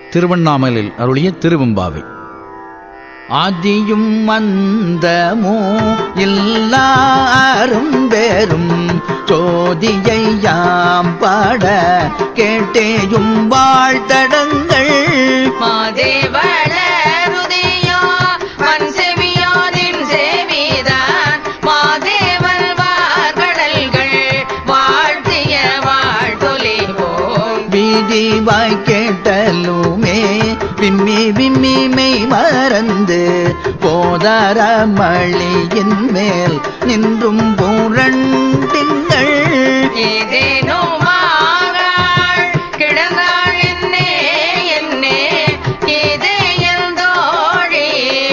திருவண்ணாமலையில் அருளிய திருவெம்பாவை ஆதியும் மந்தமோ எல்லாரும் பேரும் சோதியை யாம் பாட கேட்டேயும் வாழ்த்தடங்கள் மாதேவளருதியோ மண் செவியோதின் செவிதான் மாதேவல் வார்கடல்கள் வாழ்த்திய வாழ்த்தொலிவோம் வீதிவாய் கேட்டலுமே விம்மி விம்மி மெய் மறந்து போதார மழியின் மேல் நின்றும் புரண்டிங்கள் ஏதேனும் ஆகாள் கிடந்தாள் என்னே என்னே இதேயல் தோழி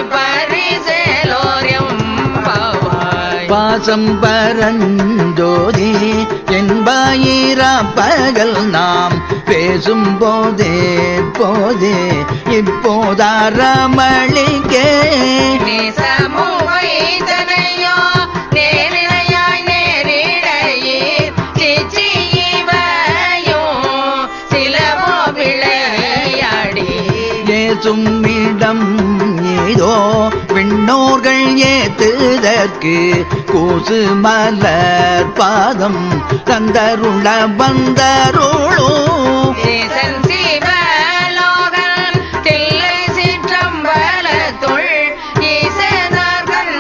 பரிசேலோரியம் பாவாய் பாசம் பரஞ்சோதி என்பாயிரா பகல் நாம் பேசும் போதே போதே இப்போதாரமளிக்கே நேசமும் வைத்தனையோ நேரிழையாய் நேரிழையீர் சிச்சி இவையும் சிலவோ விளையாடி ஏசும் இடம் ஏதோ விண்ணோர்கள் ஏத்துதற்கு கூசு மலர் பாதம் தந்தருள வந்தருளோ தேசன் சிவலோகன் தில்லை சிற்றம்பலத்துள் ஈசனார்கண்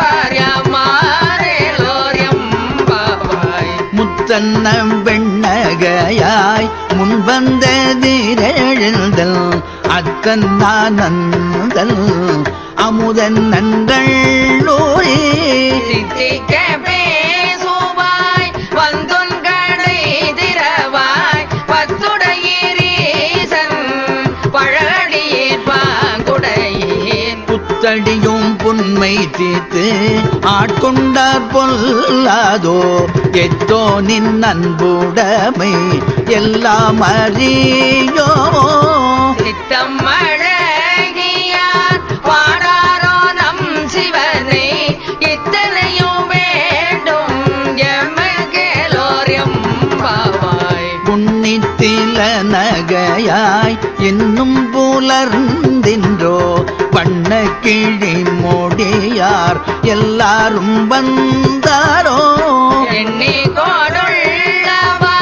பாரியமாறேலோரியம் பாவாய் முத்தன்ன வெண்ணகையாய் முன்வந்த திரழுதல் அத்தன் ஆனந்தல் அமுதன் நன்றள்ளோரே சித்திக்க பேசுவாய் வந்துன் கடை திறவாய் பத்துடையீரீசன் பழடியேற் பாங்குடையேன் புத்தடியும் புன்மை தீர்த்து ஆட்கொண்டார் பொல்லாதோ எத்தோ நின் அன்புடைமை எல்லாம் அறியோ சித்தம் அழகியார் பாடாரோ நம் சிவனை இத்தனையும் வேண்டும் எமக்கேலோரியம் பாவாய் புன்னித்தில நகையாய் இன்னும் புலர்ந்தின்றோ வண்ண கிழி மோடியார் எல்லாரும் வந்தாரோ எண்ணி கோடுள்ளவா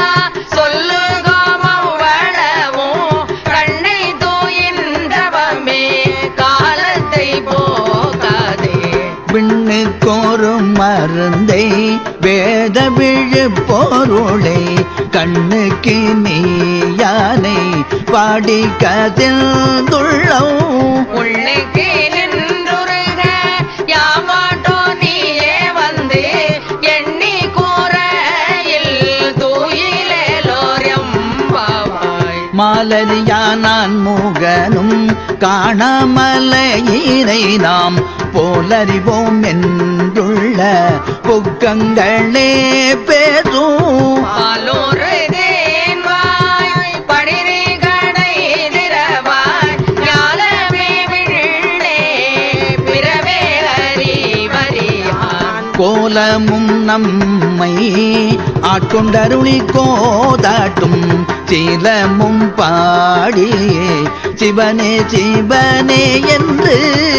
சொல்லுகோமவ்வளவும் கண்ணை தூயின்றவமே காலத்தை போகாதே விண்ணுக்கொரு மருந்தை வேத விழு பொருளை கண்ணுக்கு நீயானை பாடி கதிர்ந்துள்ளோ உள்ளுக்கு நின்றுருக யாமாட்டோ நீயே வந்து எண்ணி கூரையில் தூயிலேலோரியம் பாவாய் மாலரியானான் முகனும் காணாமலையினை நாம் போலறிவோம் என்றுள்ள புக்கங்களே பேசும் பாலூரு தேன்வாய் படிரி கடை திறவாய் ஞாலமே விண்ணே பிறவே அறிவறியான் கோலமும் நம்மை ஆட்கொண்டருளி கோதாட்டும் சீலமும் பாடி சிவனே சிவனே என்று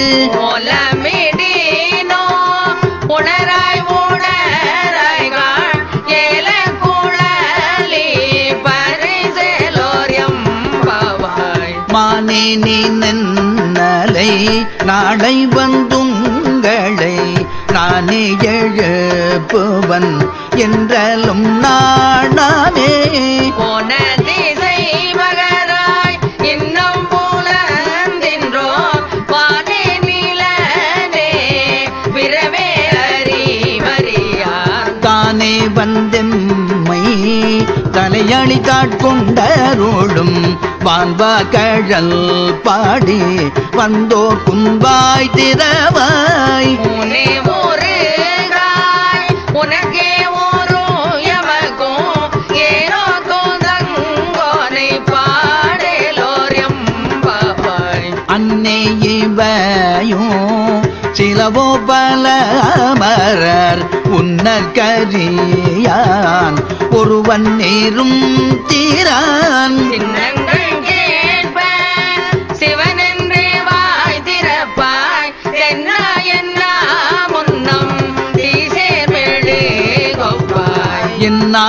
ஓலமிடினோ உணராய் உணராய்காள் ஏல குழலி பரிசேலோரியம் பாவாய் மானே நீ நன்னலை நாளை வந்துங்களை நானே எழுப்புவன் என்றலும் நாணாமே போன திசை மகராய் இன்னும் புலந்தின்றோ வானே நிலனே பிறவே அறிவறியார் தானே வந்தெம்மை தலையணி காட்கொண்டருளும் வான்பா கழல் பாடி வந்தோர் குன்பாய் திறவாய் உனே ஊருகாய் உனக்கே ஊரும் எமக்கும் ஏனோ கோதங்கோனை பாடலோரியம் பாவாய் அன்னை இவையும் சிலவோ பல அமரர் உன்னற்கரியான் ஒருவன் நேரும் தீரான் சின்னங்கள் கேட்ப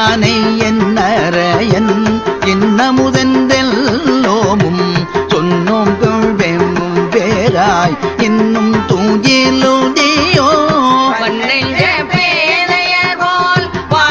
யானை என்னரையன் இன்னமுதென்றெல்லோமும் சொன்னோம் கொள்வேமும் பேராய் இன்னும் தூங்கிலுதியோ வன்னெஞ்ச பேதையர் போல்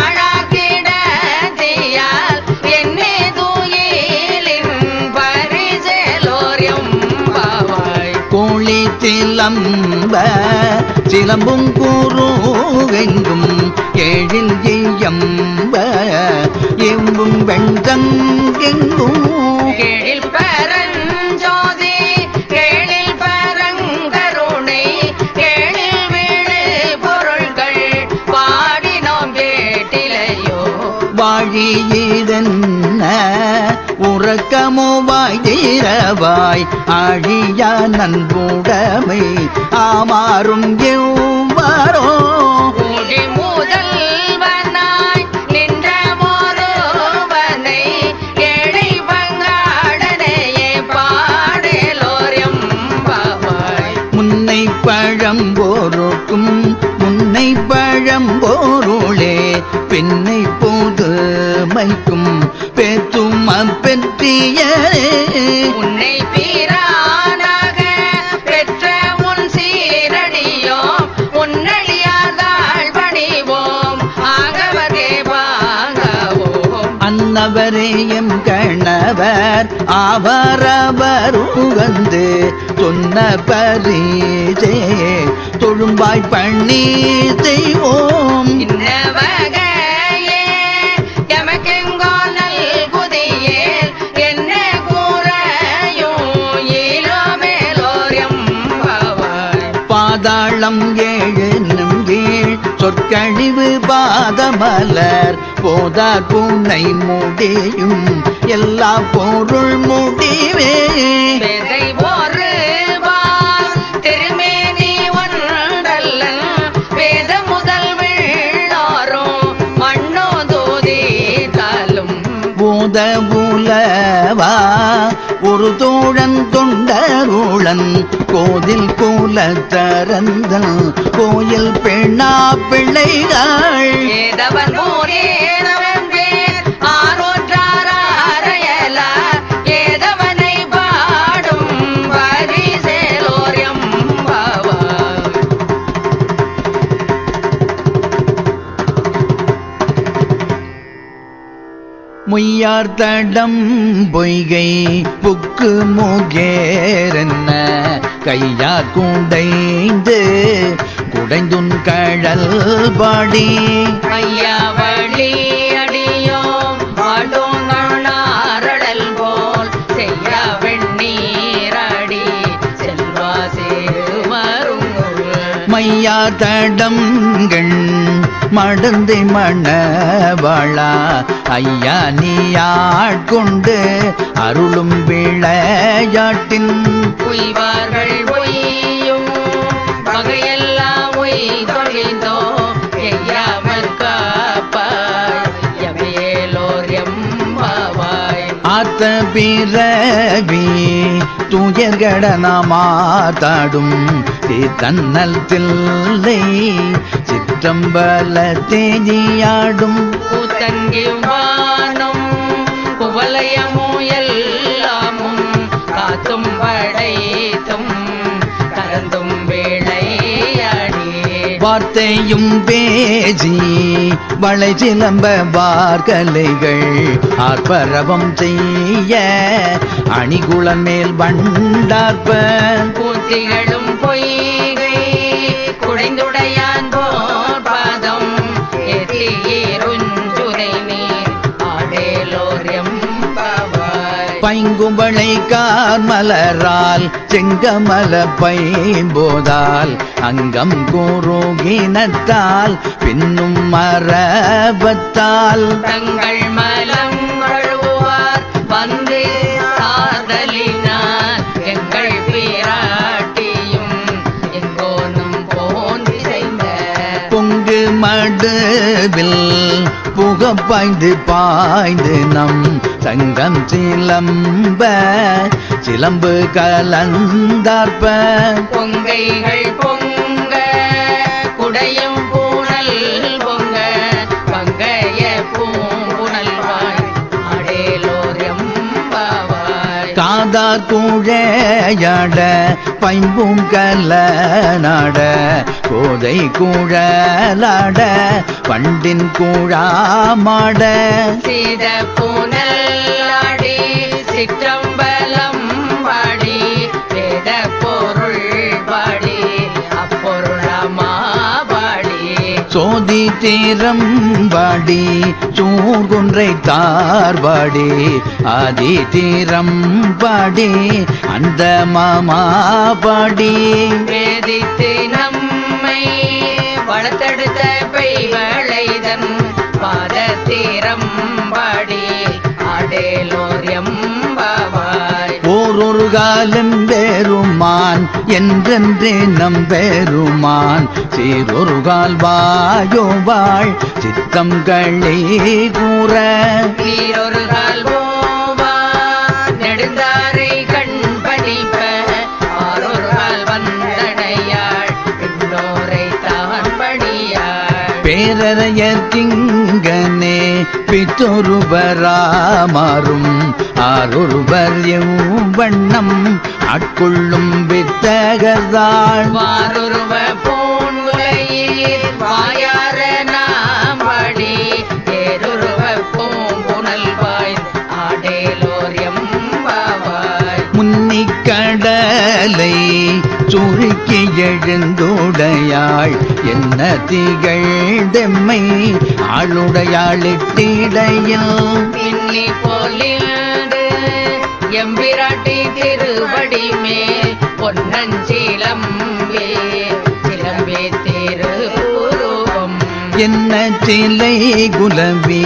வாழாக்கிடத்தியால் என்னே தூயிலின் பரிசேலோர் எம்பாவாய் கோழி சிலம்ப சிலம்பும் கூறுவெங்கும் ஏழில் எம்பு எம்பும் வெண்தங்கெங்கும் கேளில் பரஞ்சோதி கேளில் பரங்கருணை கேளில் வீடு பொருள்கள் பாடினோம் கேட்டிலையோ வாழியதென்ன உறக்கமோ வாய்திரவாய் ஆழியா நன்புடமை ஆமாறும் எவ்வாறோ கூடி முதல்வனாய் நின்ற ஒருவனை ஏழை பங்காடனையே பாடலோர் எம்பாவாய் முன்னை பழம்போருக்கும் முன்னை பழம்போருளே பெண்ணை போதுமைக்கும் பேத்தும் அப்பெற்றியரே உன்னை பீரானாக பெற்ற உன் சீரடியோ உன்னடியாதாள் பணிவோம் ஆகவதே வாங்கவோம் அன்னவரே எம் கணவர் அவரவர் உகந்து சொன்ன பரிசே தொழும்பாய் பண்ணி செய்வோம் இன்ன வகையே எமக்கெங்கோ நல்குதியேல் என்ன கூறையும் ஈலோ மேலோர் எம்பாவாய் பாதாளம் ஏழும் கீழ் சொற்கழிவு பாதமலர் போதார் பூனை முடியும் எல்லா பொருள் முடிவே பேதை ஒரு பால் திருமேனி ஒன்றல்ல வேத முதல் வெள்ளோரும் மண்ணோ தோதித்தாலும் போத உலவா ஒரு தோழன் தொண்டருளன் கோதில் கோல தரந்தன் கோயில் பெண்ணா பிள்ளைகள் ஏதவன் ஊரேனவன் பேர் ஆரோற்றாரையலா ஏதவனை பாடும் பரிசேலோர் எம்பாவாய் முய்யார் தடம் பொய்கை புக்கு முகேரென்ன கையார் குடைந்து குடைந்துன் கழல் பாடி ஐயா வழி அடியோம் வாடும் நாரடல் போல் செய்ய வெண்ணீரடி செல்வா சேருவருங்குள் மையா தடங்கள் மடந்தை மணவாளா ஐயா நீ ஆட்கொண்டு அருளும் விளையாட்டின் உய்வார்கள் ஒய்யும் வகையெல்லாம் ஒய் தொழிந்தோ எய்யாமல் காப்பாய் எமையேலோர் எம்பாவாய் ஆத்த பிறவி துயர்கடனமாதாடும் தன்னல் தில்லை சிற்றம்பல தேதியாடும் கூத்தங்கியும் வானும் குவலயமும் எல்லாமும் காத்தும் படைத்தும் கலந்தும் வேளையாடி வார்த்தையும் பேசி வளை சிலம்ப வார்கலைகள் ஆர்ப்பரவம் செய்ய அணிகுளம் மேல் வண்டார்ப்ப கூத்திகளும் பொய்கை குடைந்துடையான் போர் பாதம் எத்தியிருஞ்சுரை நீர் ஆடேலோர் எம்பாவாய் பைங்கும்பளை கார்மலரால் செங்கமல பைம்போதால் அங்கம் கூறுகினத்தால் பின்னும் மரபத்தால் தங்கள் மலம் கழுவார் வந்து சாதலினார் எங்கள் பிராட்டியும் எங்கோனும் போந்தி செய்த பொங்கு மடுவில் புக பாய்ந்து பாய்ந்து நம் சங்கம் சிலம்ப சிலம்பு கலந்தார்ப்ப பொங்கைகள் பொங்க குடையும் பூணல் பொங்க பங்கைய பூ பாதார் கூழையாட பைம்பும் கல்ல நாட கோதை கூழலாட பண்டின் கூழாமாட சீத பூனல்லாடி சிற்றம்பலம் பாடி வேத பொருள் பாடி அப்பொருளமா பாடி சோதி தீரம்பாடி சூர்குன்றை தார்பாடி ஆதி தீரம்பாடி அந்த மாமா பாடி வேதித்து நம்மை வளர்த்தெடுத்த பெய்வளைதன் பாதத்தீரம் பாடி ஆடேலோர் எம்பாவாய் ஓரொரு காலம் பெருமான் என்றென்றே நம் பெருமான் சீரொரு கால் வாயோ வாழ் சித்தம் களி கூற நீரொரு கால் போவா நெடுந்தாரை கண் பணிப்ப ஆரொரு கால் வந்தனையாள் இன்னோரை தான் பணியாள் பேரறையற்கிங்கனே பித்தொருவராமாறும் ஆரொருவர் எவ்வண்ணம் ஆட்கொள்ளும் வித்தகர்தாள் வாருருவ பூங்குலையில் வாயார நாம் பாடி ஏருருவ பூங்குணல் வாய் ஆடேலோர் எம்பாவாய் முன்னிக்கடலை சுருக்கி எழுந்துடையாள் என்ன திகழ்தெம்மை ஆளுடையாளிட்டிடையில் பின்னி போலிருந்து எம்பிராட்டி திருவடி மேல் பொன்னஞ்சிலம்பே சிலம்பே திருபுருவம் என்ன சிலை குலவி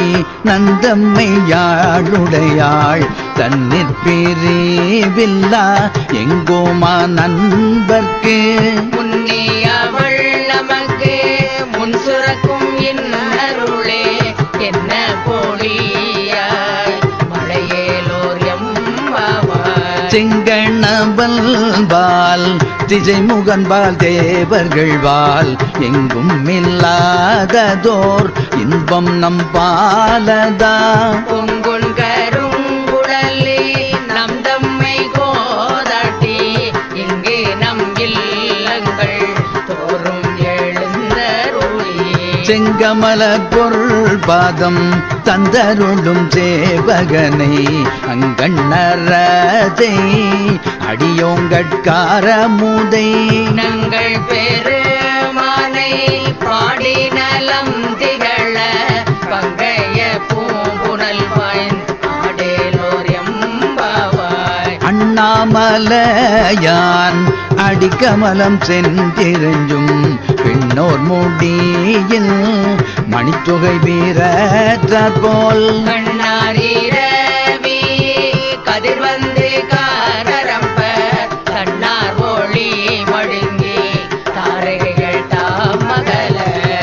நந்தம்மையாளுடையாள் தன்னிற் பிரிவில்லா எங்கோமா நண்பர்க்கு முன்னியவள் நமக்கு முன் சுரக்கும் இன்னருளே என்ன போலியாய் மழையேலோர் எம்பாவாய் செங்கணவல் பால் திசை முகன்பால் தேவர்கள் வால் எங்கும் இல்லாததோர் இன்பம் நம் பாலதா பொங்குன் கருங்குழலே நம் தம்மை கோதாட்டி இங்கே நம் இல்லங்கள் தோறும் எழுந்தருளி செங்கமல பொருள் பாதம் தந்தருளும் சேவகனை அங்கண்ணரதை அடியோங்கட்கார முதை நங்கள் பெருமானை பாடி நலம் திகழ பங்கைய பூங்குணல் வாய்ந்த ஆடேலோர் எம்பாவாய் அண்ணாமலையான் அடிக்கமலம் சென்றிரஞ்சும் பின்னோர் முடியில் மணித்தொகை வீரற்றாற் போல் கண்ணாரிரவி கதிர் வந்து காரரம்ப கண்ணார் ஒளி மழுங்கி தாரகைகள் தாம் மகள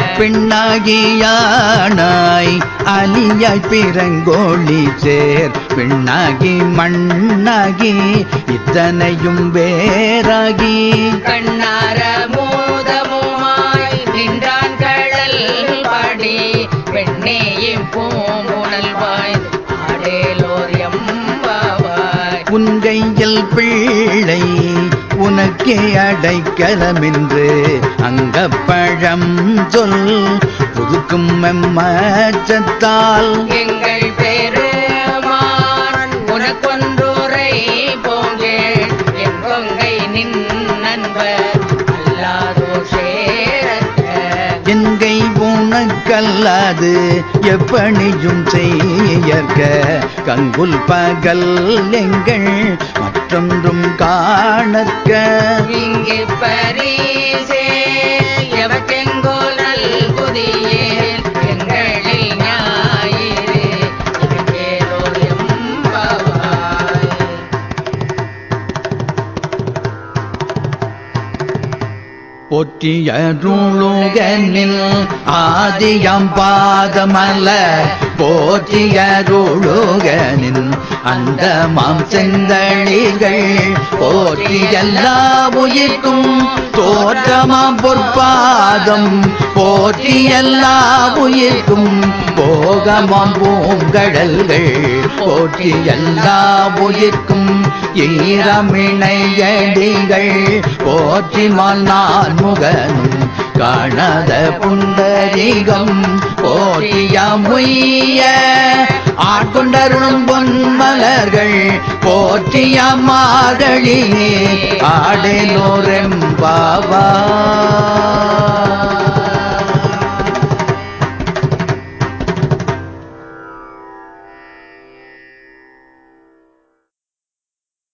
பெண்ணாகியானாய் அலியாய் பிறங்கோழி சேர் பெண்ணாகி மண்ணாகி இத்தனையும் வேறாகி கண்ணார மோதமுமாய் நின்றான் கடல் பாடி பெண்ணேயும் பூங்குணல் வாய்ந்து ஆடேலோர் எம்பாவாய் உன்கையில் பிள்ளை உனக்கே அடைக்கலமென்று அங்கப்பழம் சொல் புதுக்கும் மெம்மச்சத்தால் எங்கள் பெருமான் உனக்கொன்றோரை போங்கள் என் கொங்கை நின் நண்பர் அல்லாதோ சேரக்க என்கை உனக்கல்லாது எப்பணியும் செய்யற்க கங்குல் பகல் எங்கள் மற்றொன்றும் காணற்க இங்கு பரிசே எவக்கெங்கோல் நல்குதியேல் எங்களில் ஞாயிறு எங்கேலோர் எம்பாவாய் போற்றியருளுகனில் ஆதியம் பாதமல்ல போற்றியருளுகனின் அந்த மாம் செந்தளிகள் போற்றி எல்லா உயிர்க்கும் தோற்றமாம் பொற்பாதம் போற்றி எல்லா உயிர்க்கும் போகமாம் பூங்கடல்கள் போற்றி எல்லா உயிர்க்கும் ஈரமிணையடிகள் போற்றி மன்னான் முகனும் காணாத புண்டரிகம் போற்றியமுய்ய ஆட்கொண்டருளும் பொன்மலர்கள் போற்றிய மாதளியே ஆடலோரெம்பாவா